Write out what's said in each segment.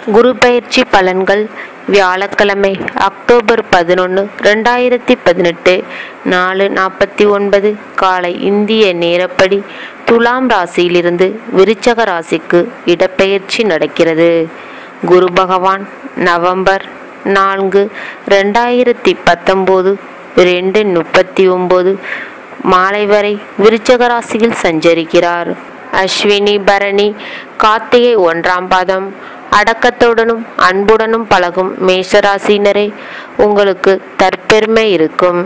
குரு பெயர்ச்சி பலன்கள் வியாழக்கிழமை அக்டோபர் பதினொன்று ரெண்டாயிரத்தி பதினெட்டு நாலு நாற்பத்தி ஒன்பது காலை இந்திய நேரப்படி துலாம் ராசியிலிருந்து விருச்சக ராசிக்கு இடப்பெயர்ச்சி நடக்கிறது குரு பகவான் நவம்பர் நான்கு ரெண்டாயிரத்தி பத்தொம்போது ரெண்டு முப்பத்தி ஒம்பது மாலை வரை விருச்சக ராசியில் சஞ்சரிக்கிறார் அஸ்வினி பரணி கார்த்திகை ஒன்றாம் பாதம் அடக்கத்துடனும் அன்புடனும் பழகும் மேஷராசினரே உங்களுக்கு தற்பெருமை இருக்கும்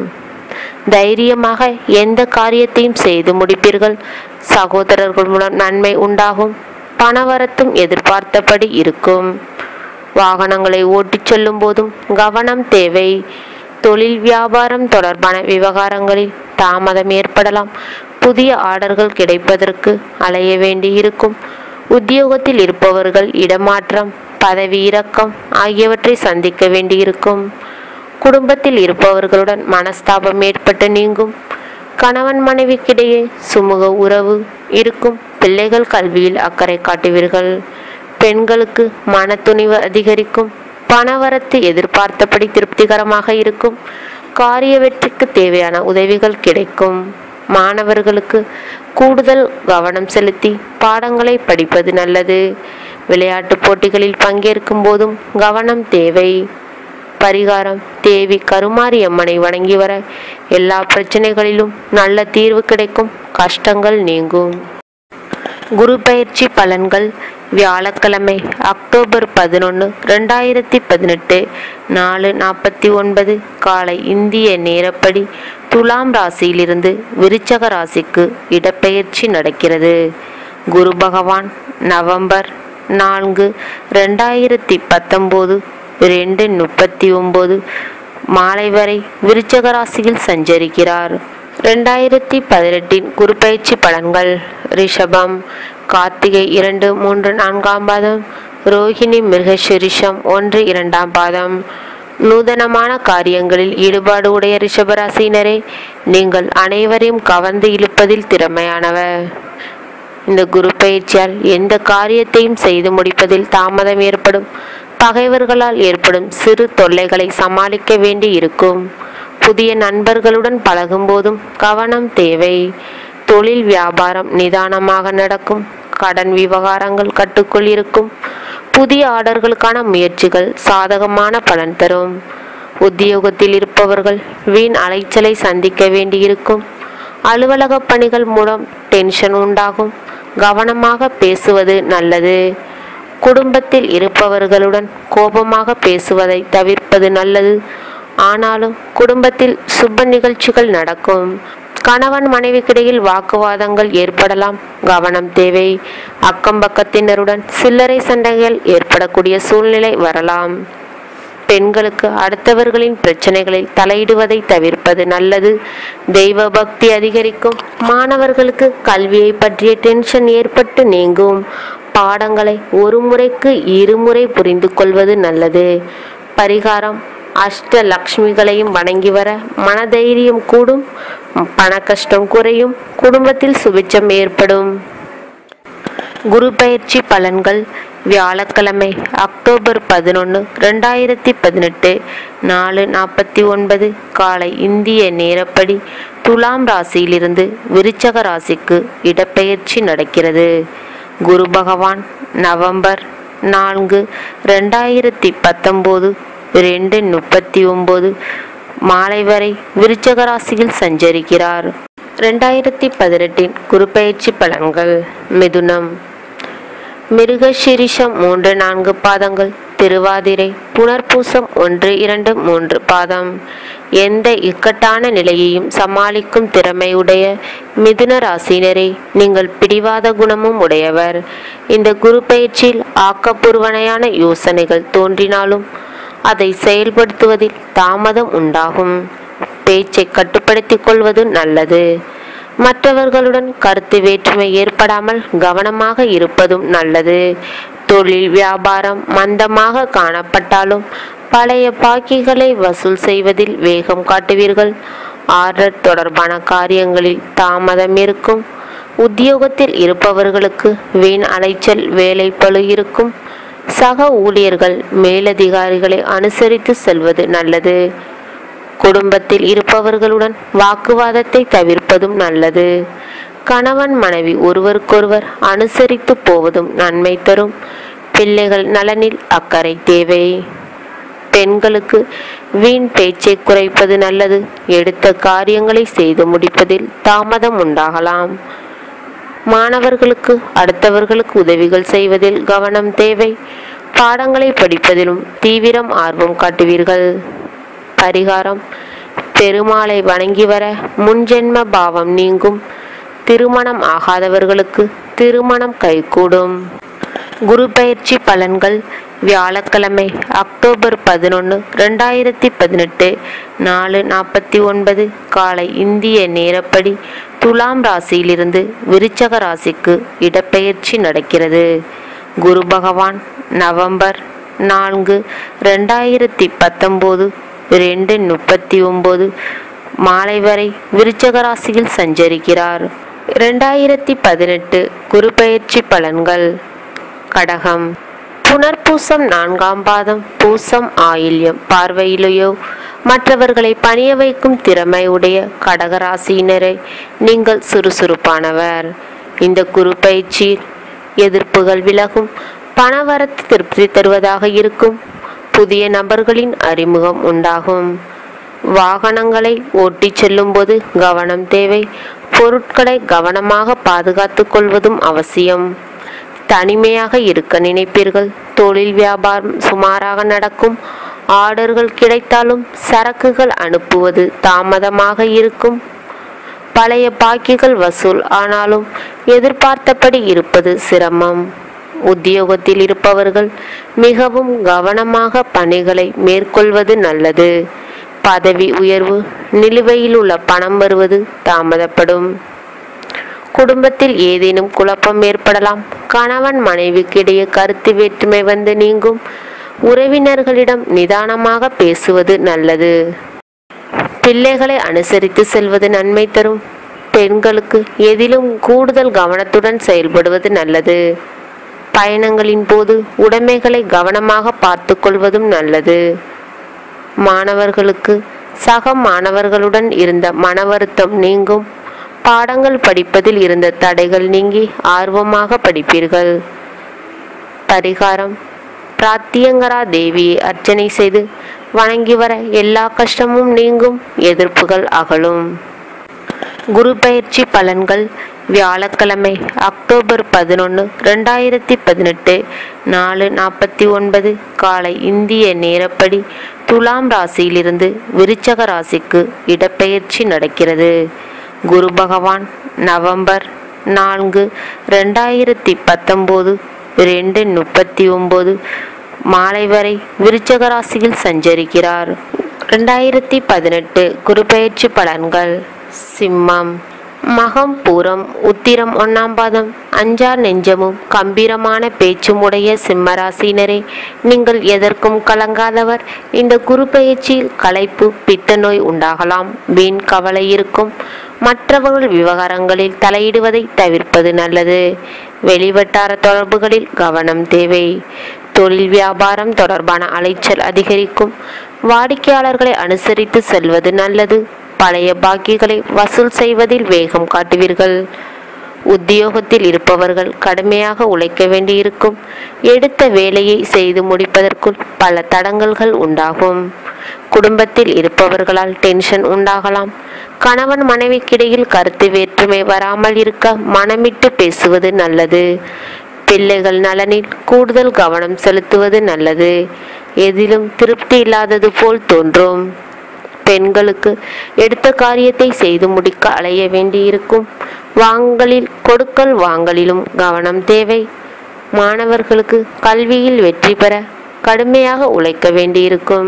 தைரியமாக எந்த காரியத்தையும் செய்து முடிப்பீர்கள் சகோதரர்கள் மூலம் நன்மை உண்டாகும் பணவரத்தும் எதிர்பார்த்தபடி இருக்கும் வாகனங்களை ஓட்டிச் செல்லும் போதும் கவனம் தேவை தொழில் வியாபாரம் தொடர்பான விவகாரங்களில் தாமதம் ஏற்படலாம் புதிய ஆர்டர்கள் கிடைப்பதற்கு அலைய வேண்டியிருக்கும் உத்தியோகத்தில் இருப்பவர்கள் இடமாற்றம் பதவி இறக்கம் ஆகியவற்றை சந்திக்க வேண்டியிருக்கும் குடும்பத்தில் இருப்பவர்களுடன் மனஸ்தாபம் ஏற்பட்டு நீங்கும் கணவன் மனைவிக்கிடையே சுமூக உறவு இருக்கும் பிள்ளைகள் கல்வியில் அக்கறை காட்டுவீர்கள் பெண்களுக்கு மனத்துணிவு அதிகரிக்கும் பணவரத்து எதிர்பார்த்தபடி திருப்திகரமாக இருக்கும் காரிய வெற்றிக்கு தேவையான உதவிகள் கிடைக்கும் மாணவர்களுக்கு கூடுதல் கவனம் செலுத்தி பாடங்களை படிப்பது நல்லது விளையாட்டுப் போட்டிகளில் பங்கேற்கும் போதும் கவனம் தேவை பரிகாரம் தேவி கருமாரி அம்மனை வணங்கி வர எல்லா பிரச்சனைகளிலும் நல்ல தீர்வு கிடைக்கும் கஷ்டங்கள் நீங்கும் குரு பயிற்சி பலன்கள் வியாழக்கிழமை அக்டோபர் பதினொன்று ரெண்டாயிரத்தி பதினெட்டு நாலு நாற்பத்தி ஒன்பது காலை இந்திய நேரப்படி துலாம் ராசியிலிருந்து விருச்சக ராசிக்கு இடப்பெயர்ச்சி நடக்கிறது குரு பகவான் நவம்பர் நான்கு ரெண்டாயிரத்தி பத்தொம்போது ரெண்டு முப்பத்தி ஒம்பது மாலை வரை விருச்சக ராசியில் சஞ்சரிக்கிறார் ரெண்டாயிரத்தி பதினெட்டின் குருப்பெயர்ச்சி பலன்கள் ரிஷபம் கார்த்திகை இரண்டு மூன்று நான்காம் பாதம் ரோஹிணி மிருகஷிரிஷம் ஒன்று இரண்டாம் பாதம் நூதனமான காரியங்களில் ஈடுபாடு உடைய ரிஷபராசினரே நீங்கள் அனைவரையும் கவர்ந்து இழுப்பதில் திறமையானவர் இந்த குரு பயிற்சியால் எந்த காரியத்தையும் செய்து முடிப்பதில் தாமதம் ஏற்படும் பகைவர்களால் ஏற்படும் சிறு தொல்லைகளை சமாளிக்க வேண்டி இருக்கும் புதிய நண்பர்களுடன் பழகும்போதும் கவனம் தேவை தொழில் வியாபாரம் நிதானமாக நடக்கும் கடன் விவகாரங்கள் கட்டுக்குள் இருக்கும் புதிய ஆர்டர்களுக்கான முயற்சிகள் சாதகமான பலன் தரும் உத்தியோகத்தில் இருப்பவர்கள் வீண் அலைச்சலை சந்திக்க வேண்டியிருக்கும் அலுவலக பணிகள் மூலம் டென்ஷன் உண்டாகும் கவனமாக பேசுவது நல்லது குடும்பத்தில் இருப்பவர்களுடன் கோபமாக பேசுவதை தவிர்ப்பது நல்லது ஆனாலும் குடும்பத்தில் சுப நிகழ்ச்சிகள் நடக்கும் கணவன் மனைவிக்கிடையில் வாக்குவாதங்கள் ஏற்படலாம் கவனம் தேவை அக்கம் பக்கத்தினருடன் சில்லறை சண்டைகள் ஏற்படக்கூடிய சூழ்நிலை வரலாம் பெண்களுக்கு அடுத்தவர்களின் பிரச்சனைகளில் தலையிடுவதை தவிர்ப்பது நல்லது தெய்வ பக்தி அதிகரிக்கும் மாணவர்களுக்கு கல்வியை பற்றிய டென்ஷன் ஏற்பட்டு நீங்கும் பாடங்களை ஒரு முறைக்கு இருமுறை புரிந்து கொள்வது நல்லது பரிகாரம் அஷ்ட லக்ஷ்மிகளையும் வணங்கி வர மனதைரியம் கூடும் பண கஷ்டம் குறையும் குடும்பத்தில் சுபிச்சம் ஏற்படும் குரு பயிற்சி பலன்கள் வியாழக்கிழமை அக்டோபர் பதினொன்று ரெண்டாயிரத்தி பதினெட்டு நாலு நாற்பத்தி ஒன்பது காலை இந்திய நேரப்படி துலாம் ராசியிலிருந்து விருச்சக ராசிக்கு இடப்பெயர்ச்சி நடக்கிறது குரு பகவான் நவம்பர் நான்கு ரெண்டாயிரத்தி பத்தொம்போது ரெண்டு முப்பத்தி ஒம்பது மாலை வரை விருச்சக ராசியில் சஞ்சரிக்கிறார் ரெண்டாயிரத்தி பதினெட்டின் குருப்பெயர்ச்சி பலன்கள் மிதுனம் மிருகஷிரிஷம் மூன்று நான்கு பாதங்கள் திருவாதிரை புனர்பூசம் ஒன்று இரண்டு மூன்று பாதம் எந்த இக்கட்டான நிலையையும் சமாளிக்கும் திறமையுடைய மிதுன ராசினரே நீங்கள் பிடிவாத குணமும் உடையவர் இந்த குரு பயிற்சியில் ஆக்கப்பூர்வனையான யோசனைகள் தோன்றினாலும் அதை செயல்படுத்துவதில் தாமதம் உண்டாகும் பேச்சை கட்டுப்படுத்திக் கொள்வது நல்லது மற்றவர்களுடன் கருத்து வேற்றுமை ஏற்படாமல் கவனமாக இருப்பதும் நல்லது தொழில் வியாபாரம் மந்தமாக காணப்பட்டாலும் பழைய பாக்கிகளை வசூல் செய்வதில் வேகம் காட்டுவீர்கள் ஆர்டர் தொடர்பான காரியங்களில் தாமதம் இருக்கும் உத்தியோகத்தில் இருப்பவர்களுக்கு வீண் அலைச்சல் வேலை பளு இருக்கும் சக ஊழியர்கள் மேலதிகாரிகளை அனுசரித்து செல்வது நல்லது குடும்பத்தில் இருப்பவர்களுடன் வாக்குவாதத்தை தவிர்ப்பதும் நல்லது கணவன் மனைவி ஒருவருக்கொருவர் அனுசரித்து போவதும் நன்மை தரும் பிள்ளைகள் நலனில் அக்கறை தேவை பெண்களுக்கு வீண் பேச்சை குறைப்பது நல்லது எடுத்த காரியங்களை செய்து முடிப்பதில் தாமதம் உண்டாகலாம் மாணவர்களுக்கு அடுத்தவர்களுக்கு உதவிகள் செய்வதில் கவனம் தேவை பாடங்களை படிப்பதிலும் தீவிரம் ஆர்வம் காட்டுவீர்கள் பரிகாரம் பெருமாளை வணங்கி வர முன்ஜென்ம பாவம் நீங்கும் திருமணம் ஆகாதவர்களுக்கு திருமணம் கைகூடும் குரு பயிற்சி பலன்கள் வியாழக்கிழமை அக்டோபர் பதினொன்று ரெண்டாயிரத்தி பதினெட்டு நாலு நாற்பத்தி ஒன்பது காலை இந்திய நேரப்படி துலாம் ராசியிலிருந்து விருச்சக ராசிக்கு இடப்பெயர்ச்சி நடக்கிறது குரு பகவான் நவம்பர் நான்கு ரெண்டாயிரத்தி பத்தொம்போது ரெண்டு முப்பத்தி ஒம்பது மாலை வரை விருச்சக ராசியில் சஞ்சரிக்கிறார் ரெண்டாயிரத்தி பதினெட்டு குரு பயிற்சி பலன்கள் கடகம் புனர்பூசம் நான்காம் பாதம் பூசம் ஆயில்யம் பார்வையிலேயோ மற்றவர்களை பணிய வைக்கும் திறமை உடைய கடகராசியினரை நீங்கள் சுறுசுறுப்பானவர் இந்த குரு பயிற்சியில் எதிர்ப்புகள் விலகும் பணவரத்து திருப்தி தருவதாக இருக்கும் புதிய நபர்களின் அறிமுகம் உண்டாகும் வாகனங்களை ஓட்டிச் செல்லும்போது கவனம் தேவை பொருட்களை கவனமாக பாதுகாத்துக் கொள்வதும் அவசியம் தனிமையாக இருக்க நினைப்பீர்கள் தொழில் வியாபாரம் சுமாராக நடக்கும் ஆர்டர்கள் கிடைத்தாலும் சரக்குகள் அனுப்புவது தாமதமாக இருக்கும் பழைய பாக்கிகள் வசூல் ஆனாலும் எதிர்பார்த்தபடி இருப்பது சிரமம் உத்தியோகத்தில் இருப்பவர்கள் மிகவும் கவனமாக பணிகளை மேற்கொள்வது நல்லது பதவி உயர்வு நிலுவையில் உள்ள பணம் வருவது தாமதப்படும் குடும்பத்தில் ஏதேனும் குழப்பம் ஏற்படலாம் கணவன் மனைவிக்கிடையே கருத்து வேற்றுமை வந்து நீங்கும் உறவினர்களிடம் நிதானமாக பேசுவது நல்லது பிள்ளைகளை அனுசரித்து செல்வது நன்மை தரும் பெண்களுக்கு எதிலும் கூடுதல் கவனத்துடன் செயல்படுவது நல்லது பயணங்களின் போது உடைமைகளை கவனமாக பார்த்து கொள்வதும் நல்லது மாணவர்களுக்கு சக மாணவர்களுடன் இருந்த மன வருத்தம் நீங்கும் பாடங்கள் படிப்பதில் இருந்த தடைகள் நீங்கி ஆர்வமாக படிப்பீர்கள் பரிகாரம் பிராத்தியங்கரா தேவியை அர்ச்சனை செய்து வணங்கி வர எல்லா கஷ்டமும் நீங்கும் எதிர்ப்புகள் அகலும் குரு பயிற்சி பலன்கள் வியாழக்கிழமை அக்டோபர் பதினொன்று ரெண்டாயிரத்தி பதினெட்டு நாலு நாற்பத்தி ஒன்பது காலை இந்திய நேரப்படி துலாம் ராசியிலிருந்து விருச்சக ராசிக்கு இடப்பெயர்ச்சி நடக்கிறது குரு பகவான் நவம்பர் நான்கு ரெண்டாயிரத்தி பத்தொம்போது ரெண்டு முப்பத்தி ஒம்பது மாலை வரை விருச்சக ராசியில் சஞ்சரிக்கிறார் ரெண்டாயிரத்தி பதினெட்டு குருபெயர்ச்சி பலன்கள் சிம்மம் மகம் பூரம் உத்திரம் ஒன்னாம் பாதம் அஞ்சார் நெஞ்சமும் கம்பீரமான பேச்சும் உடைய சிம்மராசினரே நீங்கள் எதற்கும் கலங்காதவர் இந்த குரு பெயர்ச்சியில் களைப்பு பித்த நோய் உண்டாகலாம் வீண் கவலை இருக்கும் மற்றவர்கள் விவகாரங்களில் தலையிடுவதை தவிர்ப்பது நல்லது வெளிவட்டார தொடர்புகளில் கவனம் தேவை தொழில் வியாபாரம் தொடர்பான அலைச்சல் அதிகரிக்கும் வாடிக்கையாளர்களை அனுசரித்து செல்வது நல்லது பழைய பாக்கிகளை வசூல் செய்வதில் வேகம் காட்டுவீர்கள் உத்தியோகத்தில் இருப்பவர்கள் கடுமையாக உழைக்க வேண்டியிருக்கும் எடுத்த வேலையை செய்து முடிப்பதற்குள் பல தடங்கல்கள் உண்டாகும் குடும்பத்தில் இருப்பவர்களால் டென்ஷன் உண்டாகலாம் கணவன் மனைவிக்கிடையில் கருத்து வேற்றுமை வராமல் இருக்க மனமிட்டு பேசுவது நல்லது பிள்ளைகள் நலனில் கூடுதல் கவனம் செலுத்துவது நல்லது எதிலும் திருப்தி இல்லாதது போல் தோன்றும் பெண்களுக்கு எடுத்த காரியத்தை செய்து முடிக்க அலைய வேண்டியிருக்கும் வாங்கலில் கொடுக்கல் வாங்கலிலும் கவனம் தேவை மாணவர்களுக்கு கல்வியில் வெற்றி பெற கடுமையாக உழைக்க வேண்டியிருக்கும்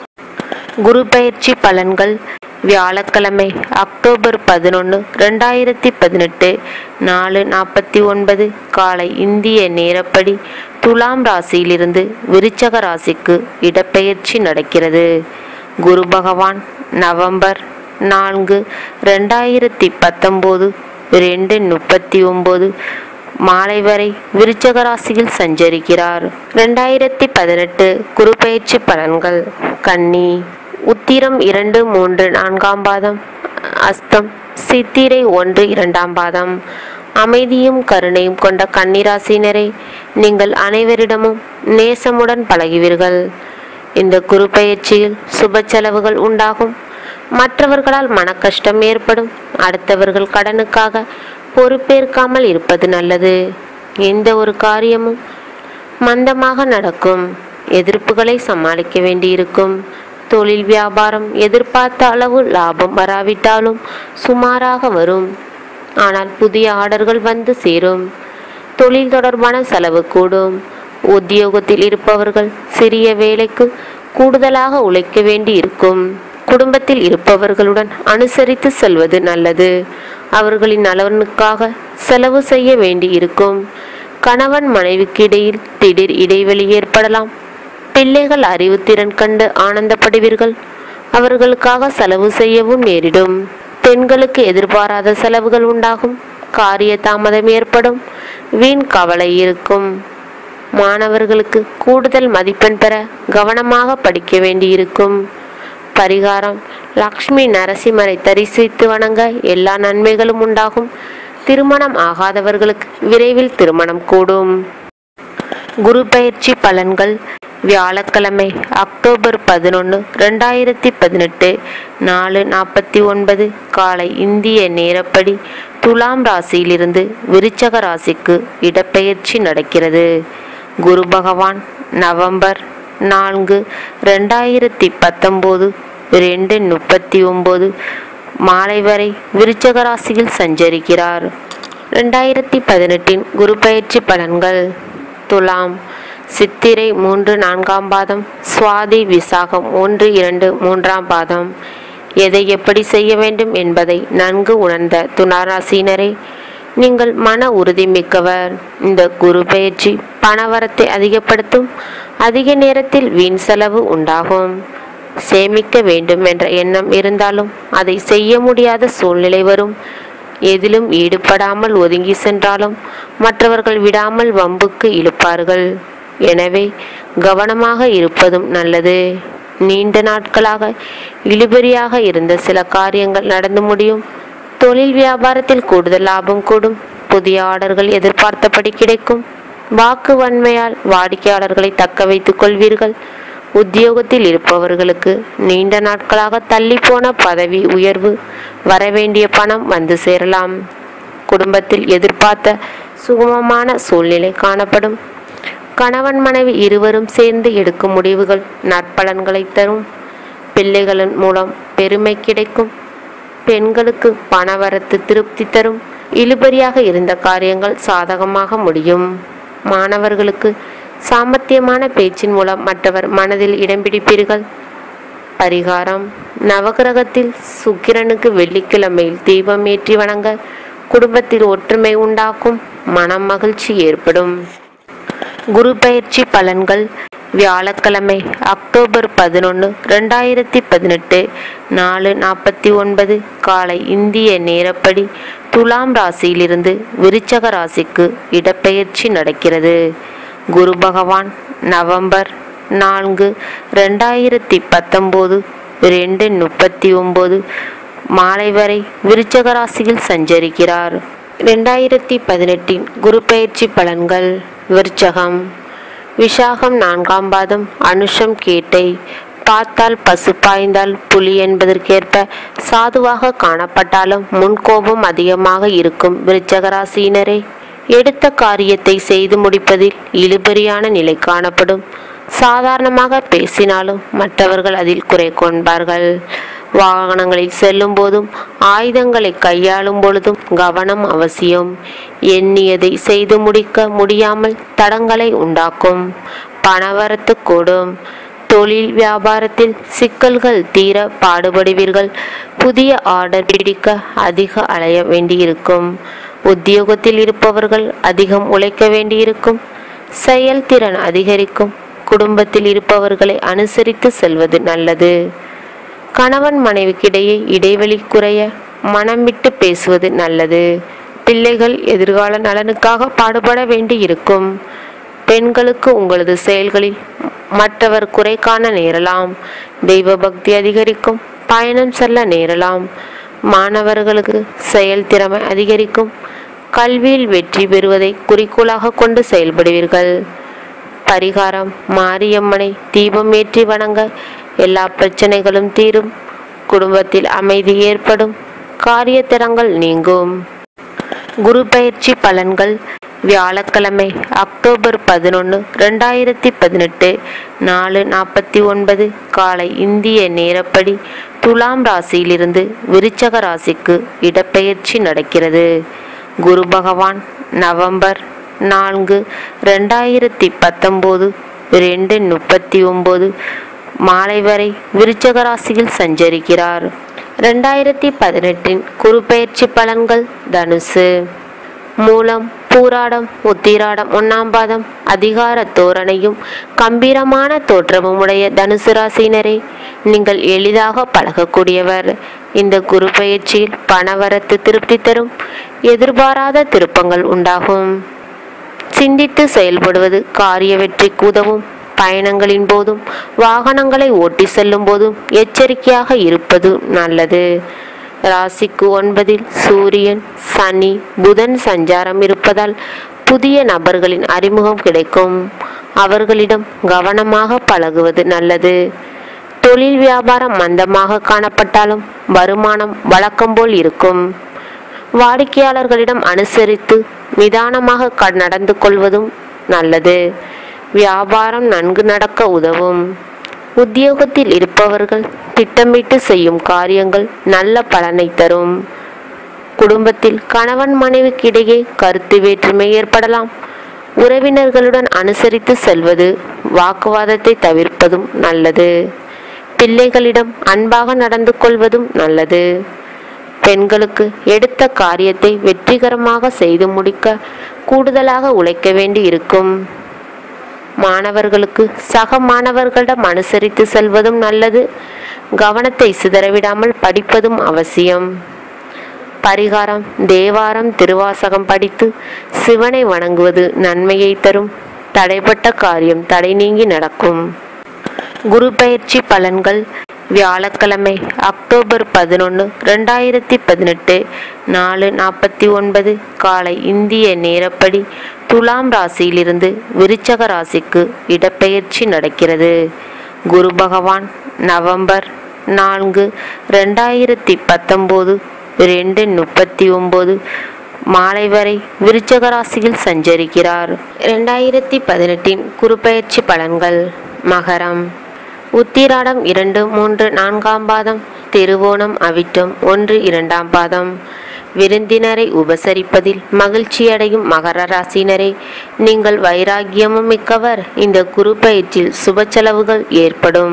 குரு பயிற்சி பலன்கள் வியாழக்கிழமை அக்டோபர் பதினொன்று ரெண்டாயிரத்தி பதினெட்டு நாலு நாற்பத்தி ஒன்பது காலை இந்திய நேரப்படி துலாம் ராசியிலிருந்து விருச்சக ராசிக்கு இடப்பெயர்ச்சி நடக்கிறது குரு பகவான் நவம்பர் நான்கு ரெண்டாயிரத்தி பத்தொம்போது ரெண்டு முப்பத்தி ஒம்பது மாலை வரை விருச்சக ராசியில் சஞ்சரிக்கிறார் ரெண்டாயிரத்தி பதினெட்டு குரு பயிற்சி பலன்கள் கன்னி உத்திரம் இரண்டு மூன்று நான்காம் பாதம் அஸ்தம் சித்திரை ஒன்று இரண்டாம் பாதம் அமைதியும் கருணையும் கொண்ட கன்னிராசினரை நீங்கள் அனைவரிடமும் நேசமுடன் பழகுவீர்கள் இந்த குரு பயிற்சியில் சுப செலவுகள் உண்டாகும் மற்றவர்களால் மனக்கஷ்டம் ஏற்படும் அடுத்தவர்கள் கடனுக்காக பொறுப்பேற்காமல் இருப்பது நல்லது எந்த ஒரு காரியமும் மந்தமாக நடக்கும் எதிர்ப்புகளை சமாளிக்க வேண்டியிருக்கும் தொழில் வியாபாரம் எதிர்பார்த்த அளவு லாபம் வராவிட்டாலும் சுமாராக வரும் ஆனால் புதிய ஆர்டர்கள் வந்து சேரும் தொழில் தொடர்பான செலவு கூடும் உத்தியோகத்தில் இருப்பவர்கள் சிறிய வேலைக்கு கூடுதலாக உழைக்க வேண்டி இருக்கும் குடும்பத்தில் இருப்பவர்களுடன் அனுசரித்து செல்வது நல்லது அவர்களின் நலனுக்காக செலவு செய்ய வேண்டி இருக்கும் கணவன் மனைவிக்கு இடையில் திடீர் இடைவெளி ஏற்படலாம் பிள்ளைகள் அறிவுத்திறன் கண்டு ஆனந்தப்படுவீர்கள் அவர்களுக்காக செலவு செய்யவும் நேரிடும் பெண்களுக்கு எதிர்பாராத செலவுகள் உண்டாகும் காரிய தாமதம் ஏற்படும் வீண் கவலை இருக்கும் மாணவர்களுக்கு கூடுதல் மதிப்பெண் பெற கவனமாக படிக்க வேண்டியிருக்கும் பரிகாரம் லக்ஷ்மி நரசிம்மரை தரிசித்து வணங்க எல்லா நன்மைகளும் உண்டாகும் திருமணம் ஆகாதவர்களுக்கு விரைவில் திருமணம் கூடும் குரு பயிற்சி பலன்கள் வியாழக்கிழமை அக்டோபர் பதினொன்று ரெண்டாயிரத்தி பதினெட்டு நாலு நாற்பத்தி ஒன்பது காலை இந்திய நேரப்படி துலாம் ராசியிலிருந்து விருச்சக ராசிக்கு இடப்பெயர்ச்சி நடக்கிறது குரு பகவான் நவம்பர் நான்கு ரெண்டாயிரத்தி பத்தொம்போது ரெண்டு முப்பத்தி ஒம்பது மாலை வரை விருச்சக ராசியில் சஞ்சரிக்கிறார் ரெண்டாயிரத்தி பதினெட்டின் குரு பயிற்சி பலன்கள் துலாம் சித்திரை மூன்று நான்காம் பாதம் சுவாதி விசாகம் ஒன்று இரண்டு மூன்றாம் பாதம் எதை எப்படி செய்ய வேண்டும் என்பதை நன்கு உணர்ந்த துளாராசினரே நீங்கள் மன உறுதி மிக்கவர் இந்த குரு பயிற்சி பணவரத்தை அதிகப்படுத்தும் அதிக நேரத்தில் வீண் செலவு உண்டாகும் சேமிக்க வேண்டும் என்ற எண்ணம் இருந்தாலும் அதை செய்ய முடியாத சூழ்நிலை வரும் எதிலும் ஈடுபடாமல் ஒதுங்கி சென்றாலும் மற்றவர்கள் விடாமல் வம்புக்கு இழுப்பார்கள் எனவே கவனமாக இருப்பதும் நல்லது நீண்ட நாட்களாக இழுபறியாக இருந்த சில காரியங்கள் நடந்து முடியும் தொழில் வியாபாரத்தில் கூடுதல் லாபம் கூடும் புதிய ஆர்டர்கள் எதிர்பார்த்தபடி கிடைக்கும் வாக்கு வன்மையால் வாடிக்கையாளர்களை தக்க வைத்துக் கொள்வீர்கள் உத்தியோகத்தில் இருப்பவர்களுக்கு நீண்ட நாட்களாக தள்ளிப்போன பதவி உயர்வு வரவேண்டிய பணம் வந்து சேரலாம் குடும்பத்தில் எதிர்பார்த்த சுகமமான சூழ்நிலை காணப்படும் கணவன் மனைவி இருவரும் சேர்ந்து எடுக்கும் முடிவுகள் நற்பலன்களை தரும் பிள்ளைகளின் மூலம் பெருமை கிடைக்கும் பெண்களுக்கு பணவரத்து திருப்தி தரும் இழுபறியாக இருந்த காரியங்கள் சாதகமாக முடியும் மாணவர்களுக்கு சாமர்த்தியமான பேச்சின் மூலம் மற்றவர் மனதில் இடம் பிடிப்பீர்கள் பரிகாரம் நவகிரகத்தில் சுக்கிரனுக்கு வெள்ளிக்கிழமையில் தீபம் ஏற்றி வணங்க குடும்பத்தில் ஒற்றுமை உண்டாக்கும் மனம் மகிழ்ச்சி ஏற்படும் குரு பயிற்சி பலன்கள் வியாழக்கிழமை அக்டோபர் பதினொன்று ரெண்டாயிரத்தி பதினெட்டு நாலு நாற்பத்தி ஒன்பது காலை இந்திய நேரப்படி துலாம் ராசியிலிருந்து விருச்சக ராசிக்கு இடப்பெயர்ச்சி நடக்கிறது குரு பகவான் நவம்பர் நான்கு ரெண்டாயிரத்தி பத்தொம்போது ரெண்டு முப்பத்தி ஒம்பது மாலை வரை விருச்சக ராசியில் சஞ்சரிக்கிறார் ரெண்டாயிரத்தி பதினெட்டின் குரு பயிற்சி பலன்கள் விருச்சகம் விஷாகம் நான்காம் பாதம் அனுஷம் கேட்டை பார்த்தால் பசு பாய்ந்தால் புலி என்பதற்கேற்ப சாதுவாக காணப்பட்டாலும் முன்கோபம் அதிகமாக இருக்கும் விருச்சக ராசியினரே எடுத்த காரியத்தை செய்து முடிப்பதில் இழுபறியான நிலை காணப்படும் சாதாரணமாக பேசினாலும் மற்றவர்கள் அதில் குறை கொண்பார்கள் வாகனங்களில் செல்லும் போதும் ஆயுதங்களை கையாளும் பொழுதும் கவனம் அவசியம் எண்ணியதை செய்து முடிக்க முடியாமல் தடங்களை உண்டாக்கும் பணவரத்து கூடும் தொழில் வியாபாரத்தில் சிக்கல்கள் தீர பாடுபடுவீர்கள் புதிய ஆர்டர் பிடிக்க அதிக அலைய வேண்டியிருக்கும் உத்தியோகத்தில் இருப்பவர்கள் அதிகம் உழைக்க வேண்டியிருக்கும் செயல்திறன் அதிகரிக்கும் குடும்பத்தில் இருப்பவர்களை அனுசரித்து செல்வது நல்லது கணவன் மனைவிக்கிடையே இடைவெளி குறைய மனம் விட்டு பேசுவது நல்லது பிள்ளைகள் எதிர்கால நலனுக்காக பாடுபட வேண்டி இருக்கும் பெண்களுக்கு உங்களது செயல்களில் மற்றவர் குறை காண நேரலாம் தெய்வ பக்தி அதிகரிக்கும் பயணம் செல்ல நேரலாம் மாணவர்களுக்கு செயல் திறமை அதிகரிக்கும் கல்வியில் வெற்றி பெறுவதை குறிக்கோளாக கொண்டு செயல்படுவீர்கள் பரிகாரம் மாரியம்மனை தீபம் ஏற்றி வணங்க எல்லா பிரச்சனைகளும் தீரும் குடும்பத்தில் அமைதி ஏற்படும் காரியத்திறங்கள் நீங்கும் குரு பயிற்சி பலன்கள் வியாழக்கிழமை அக்டோபர் பதினொன்று ரெண்டாயிரத்தி பதினெட்டு நாலு நாற்பத்தி ஒன்பது காலை இந்திய நேரப்படி துலாம் ராசியிலிருந்து விருச்சக ராசிக்கு இடப்பெயர்ச்சி நடக்கிறது குரு பகவான் நவம்பர் நான்கு ரெண்டாயிரத்தி பத்தொம்போது ரெண்டு முப்பத்தி ஒம்பது மாலை வரை விருச்சக ராசியில் சஞ்சரிக்கிறார் ரெண்டாயிரத்தி பதினெட்டின் குருப்பெயர்ச்சி பலன்கள் தனுசு மூலம் பூராடம் உத்திராடம் ஒன்னாம் பாதம் அதிகார தோரணையும் கம்பீரமான தோற்றமும் உடைய தனுசு ராசியினரே நீங்கள் எளிதாக பழகக்கூடியவர் இந்த குரு பயிற்சியில் பணவரத்து திருப்தி தரும் எதிர்பாராத திருப்பங்கள் உண்டாகும் சிந்தித்து செயல்படுவது காரிய வெற்றிக்கு உதவும் பயணங்களின் போதும் வாகனங்களை ஓட்டி செல்லும் போதும் எச்சரிக்கையாக இருப்பது நல்லது ராசிக்கு ஒன்பதில் சூரியன் சனி புதன் சஞ்சாரம் இருப்பதால் புதிய நபர்களின் அறிமுகம் கிடைக்கும் அவர்களிடம் கவனமாக பழகுவது நல்லது தொழில் வியாபாரம் மந்தமாக காணப்பட்டாலும் வருமானம் வழக்கம் போல் இருக்கும் வாடிக்கையாளர்களிடம் அனுசரித்து நிதானமாக க- நடந்து கொள்வதும் நல்லது வியாபாரம் நன்கு நடக்க உதவும் உத்தியோகத்தில் இருப்பவர்கள் திட்டமிட்டு செய்யும் காரியங்கள் நல்ல பலனை தரும் குடும்பத்தில் கணவன் மனைவிக்கிடையே கருத்து வேற்றுமை ஏற்படலாம் உறவினர்களுடன் அனுசரித்து செல்வது வாக்குவாதத்தை தவிர்ப்பதும் நல்லது பிள்ளைகளிடம் அன்பாக நடந்து கொள்வதும் நல்லது பெண்களுக்கு எடுத்த காரியத்தை வெற்றிகரமாக செய்து முடிக்க கூடுதலாக உழைக்க வேண்டி இருக்கும் மாணவர்களுக்கு சக மாணவர்களிடம் அனுசரித்து செல்வதும் நல்லது கவனத்தை சிதறவிடாமல் படிப்பதும் அவசியம் பரிகாரம் தேவாரம் திருவாசகம் படித்து சிவனை வணங்குவது நன்மையை தரும் தடைப்பட்ட காரியம் தடை நீங்கி நடக்கும் குரு பயிற்சி பலன்கள் வியாழக்கிழமை அக்டோபர் பதினொன்று ரெண்டாயிரத்தி பதினெட்டு நாலு நாற்பத்தி ஒன்பது காலை இந்திய நேரப்படி துலாம் ராசியிலிருந்து விருச்சக ராசிக்கு இடப்பெயர்ச்சி நடக்கிறது குரு பகவான் நவம்பர் நான்கு ரெண்டாயிரத்தி பத்தொம்போது ரெண்டு முப்பத்தி ஒம்பது மாலை வரை விருச்சக ராசியில் சஞ்சரிக்கிறார் ரெண்டாயிரத்தி பதினெட்டின் குருப்பெயர்ச்சி பலன்கள் மகரம் உத்திராடம் இரண்டு மூன்று நான்காம் பாதம் திருவோணம் அவிட்டம் ஒன்று இரண்டாம் பாதம் விருந்தினரை உபசரிப்பதில் மகிழ்ச்சியடையும் மகர ராசினரே நீங்கள் வைராக்கியமும் மிக்கவர் இந்த குரு பயிற்சியில் சுப செலவுகள் ஏற்படும்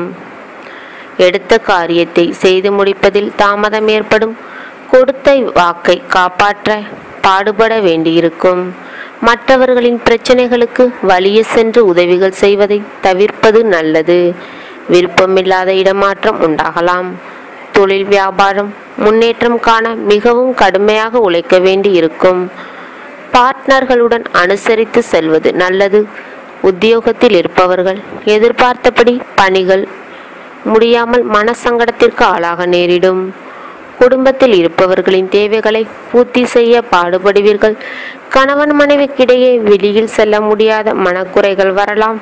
எடுத்த காரியத்தை செய்து முடிப்பதில் தாமதம் ஏற்படும் கொடுத்த வாக்கை காப்பாற்ற பாடுபட வேண்டியிருக்கும் மற்றவர்களின் பிரச்சனைகளுக்கு வலிய சென்று உதவிகள் செய்வதை தவிர்ப்பது நல்லது விருப்பமில்லாத இடமாற்றம் உண்டாகலாம் தொழில் வியாபாரம் முன்னேற்றம் காண மிகவும் கடுமையாக உழைக்க வேண்டி இருக்கும் பார்ட்னர்களுடன் அனுசரித்து செல்வது நல்லது உத்தியோகத்தில் இருப்பவர்கள் எதிர்பார்த்தபடி பணிகள் முடியாமல் மனசங்கடத்திற்கு ஆளாக நேரிடும் குடும்பத்தில் இருப்பவர்களின் தேவைகளை பூர்த்தி செய்ய பாடுபடுவீர்கள் கணவன் மனைவிக்கிடையே வெளியில் செல்ல முடியாத மனக்குறைகள் வரலாம்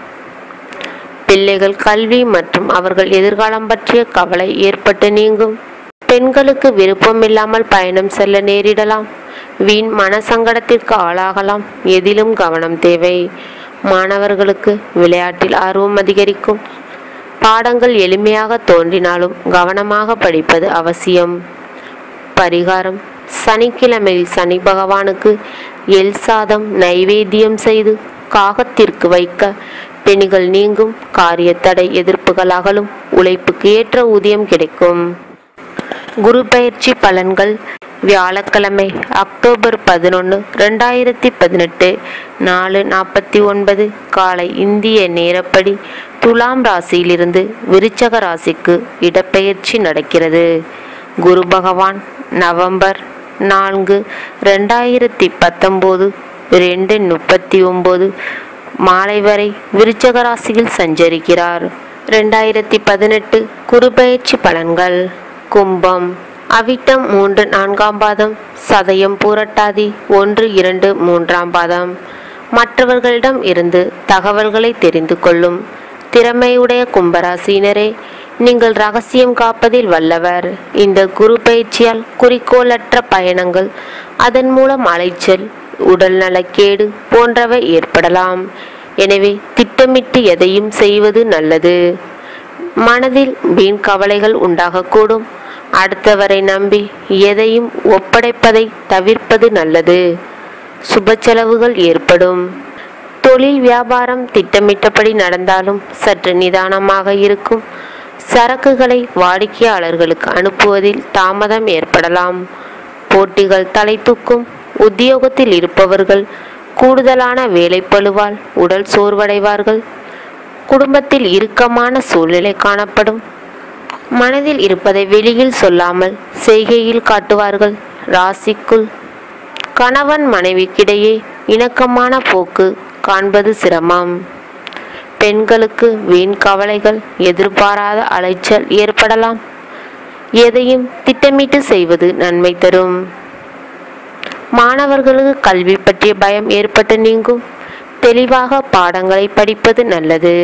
பிள்ளைகள் கல்வி மற்றும் அவர்கள் எதிர்காலம் பற்றிய கவலை ஏற்பட்டு நீங்கும் பெண்களுக்கு விருப்பமில்லாமல் பயணம் செல்ல நேரிடலாம் வீண் மனசங்கடத்திற்கு ஆளாகலாம் எதிலும் கவனம் தேவை மாணவர்களுக்கு விளையாட்டில் ஆர்வம் அதிகரிக்கும் பாடங்கள் எளிமையாக தோன்றினாலும் கவனமாக படிப்பது அவசியம் பரிகாரம் சனிக்கிழமையில் சனி பகவானுக்கு எல் சாதம் நைவேத்தியம் செய்து காகத்திற்கு வைக்க பிணிகள் நீங்கும் காரியத்தடை எதிர்ப்புகள் அகலும் உழைப்புக்கு ஏற்ற ஊதியம் கிடைக்கும் குரு பயிற்சி பலன்கள் வியாழக்கிழமை அக்டோபர் பதினொன்று ரெண்டாயிரத்தி பதினெட்டு நாலு நாற்பத்தி ஒன்பது காலை இந்திய நேரப்படி துலாம் ராசியிலிருந்து விருச்சக ராசிக்கு இடப்பெயர்ச்சி நடக்கிறது குரு பகவான் நவம்பர் நான்கு ரெண்டாயிரத்தி பத்தொம்போது ரெண்டு முப்பத்தி ஒம்பது மாலை வரை விருச்சக ராசியில் சஞ்சரிக்கிறார் ரெண்டாயிரத்தி பதினெட்டு குருபெயர்ச்சி பலன்கள் கும்பம் அவிட்டம் மூன்று நான்காம் பாதம் சதயம் பூரட்டாதி ஒன்று இரண்டு மூன்றாம் பாதம் மற்றவர்களிடம் இருந்து தகவல்களை தெரிந்து கொள்ளும் திறமையுடைய கும்பராசினரே நீங்கள் ரகசியம் காப்பதில் வல்லவர் இந்த குரு பயிற்சியால் குறிக்கோளற்ற பயணங்கள் அதன் மூலம் அலைச்சல் உடல் நலக்கேடு போன்றவை ஏற்படலாம் எனவே திட்டமிட்டு எதையும் செய்வது நல்லது மனதில் வீண் கவலைகள் உண்டாகக்கூடும் அடுத்தவரை நம்பி எதையும் ஒப்படைப்பதை தவிர்ப்பது நல்லது சுப செலவுகள் ஏற்படும் தொழில் வியாபாரம் திட்டமிட்டபடி நடந்தாலும் சற்று நிதானமாக இருக்கும் சரக்குகளை வாடிக்கையாளர்களுக்கு அனுப்புவதில் தாமதம் ஏற்படலாம் போட்டிகள் தலை தூக்கும் உத்தியோகத்தில் இருப்பவர்கள் கூடுதலான வேலைப்பளுவால் உடல் சோர்வடைவார்கள் குடும்பத்தில் இறுக்கமான சூழ்நிலை காணப்படும் மனதில் இருப்பதை வெளியில் சொல்லாமல் செய்கையில் காட்டுவார்கள் ராசிக்குள் கணவன் மனைவிக்கிடையே இணக்கமான போக்கு காண்பது சிரமம் பெண்களுக்கு வீண் கவலைகள் எதிர்பாராத அலைச்சல் ஏற்படலாம் எதையும் திட்டமிட்டு செய்வது நன்மை தரும் மாணவர்களுக்கு கல்வி பற்றிய பயம் ஏற்பட்டு நீங்கும் தெளிவாக பாடங்களை படிப்பது நல்லது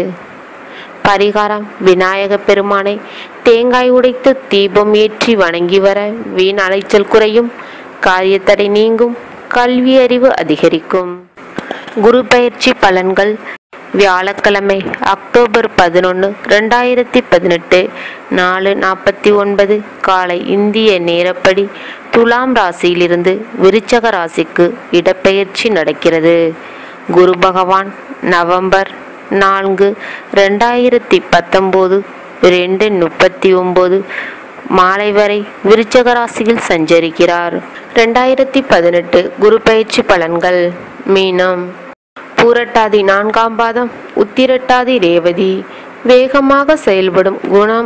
பரிகாரம் விநாயக பெருமானை தேங்காய் உடைத்து தீபம் ஏற்றி வணங்கி வர வீண் அலைச்சல் குறையும் காரியத்தடை நீங்கும் கல்வி அறிவு அதிகரிக்கும் குரு பயிற்சி பலன்கள் வியாழக்கிழமை அக்டோபர் பதினொன்று ரெண்டாயிரத்தி பதினெட்டு நாலு நாற்பத்தி ஒன்பது காலை இந்திய நேரப்படி துலாம் ராசியிலிருந்து விருச்சக ராசிக்கு இடப்பெயர்ச்சி நடக்கிறது குரு பகவான் நவம்பர் நான்கு ரெண்டாயிரத்தி பத்தொம்போது ரெண்டு முப்பத்தி ஒம்பது மாலை வரை விருச்சக ராசியில் சஞ்சரிக்கிறார் ரெண்டாயிரத்தி பதினெட்டு குரு பயிற்சி பலன்கள் மீனம் பூரட்டாதி நான்காம் பாதம் உத்திரட்டாதி ரேவதி வேகமாக செயல்படும் குணம்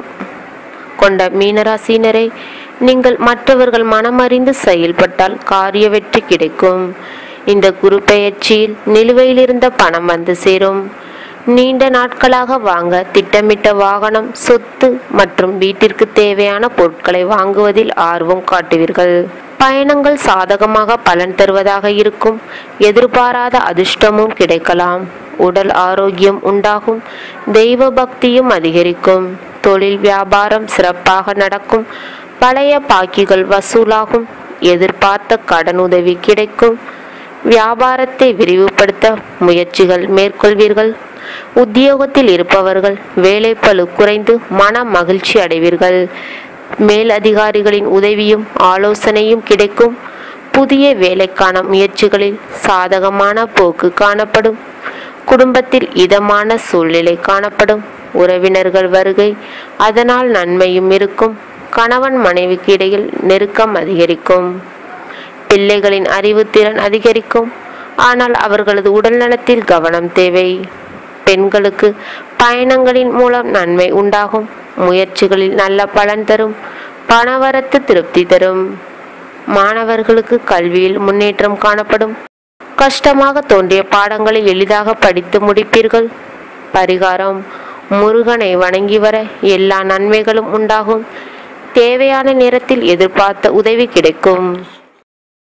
கொண்ட மீனராசினரை நீங்கள் மற்றவர்கள் மனமறிந்து செயல்பட்டால் காரிய வெற்றி கிடைக்கும் இந்த குரு பெயர்ச்சியில் நிலுவையில் இருந்த பணம் வந்து சேரும் நீண்ட நாட்களாக வாங்க திட்டமிட்ட வாகனம் சொத்து மற்றும் வீட்டிற்கு தேவையான பொருட்களை வாங்குவதில் ஆர்வம் காட்டுவீர்கள் பயணங்கள் சாதகமாக பலன் தருவதாக இருக்கும் எதிர்பாராத அதிர்ஷ்டமும் கிடைக்கலாம் உடல் ஆரோக்கியம் உண்டாகும் தெய்வ பக்தியும் அதிகரிக்கும் தொழில் வியாபாரம் சிறப்பாக நடக்கும் பழைய பாக்கிகள் வசூலாகும் எதிர்பார்த்த கடனுதவி கிடைக்கும் வியாபாரத்தை விரிவுபடுத்த முயற்சிகள் மேற்கொள்வீர்கள் உத்தியோகத்தில் இருப்பவர்கள் வேலைப்பளு குறைந்து மன மகிழ்ச்சி அடைவீர்கள் மேல் அதிகாரிகளின் உதவியும் ஆலோசனையும் கிடைக்கும் புதிய வேலைக்கான முயற்சிகளில் சாதகமான போக்கு காணப்படும் குடும்பத்தில் இதமான சூழ்நிலை காணப்படும் உறவினர்கள் வருகை அதனால் நன்மையும் இருக்கும் கணவன் மனைவிக்கு இடையில் நெருக்கம் அதிகரிக்கும் பிள்ளைகளின் அறிவுத்திறன் அதிகரிக்கும் ஆனால் அவர்களது உடல்நலத்தில் கவனம் தேவை பெண்களுக்கு பயணங்களின் மூலம் நன்மை உண்டாகும் முயற்சிகளில் நல்ல பலன் தரும் பணவரத்து திருப்தி தரும் மாணவர்களுக்கு கல்வியில் முன்னேற்றம் காணப்படும் கஷ்டமாக தோன்றிய பாடங்களை எளிதாக படித்து முடிப்பீர்கள் பரிகாரம் முருகனை வணங்கி வர எல்லா நன்மைகளும் உண்டாகும் தேவையான நேரத்தில் எதிர்பார்த்த உதவி கிடைக்கும்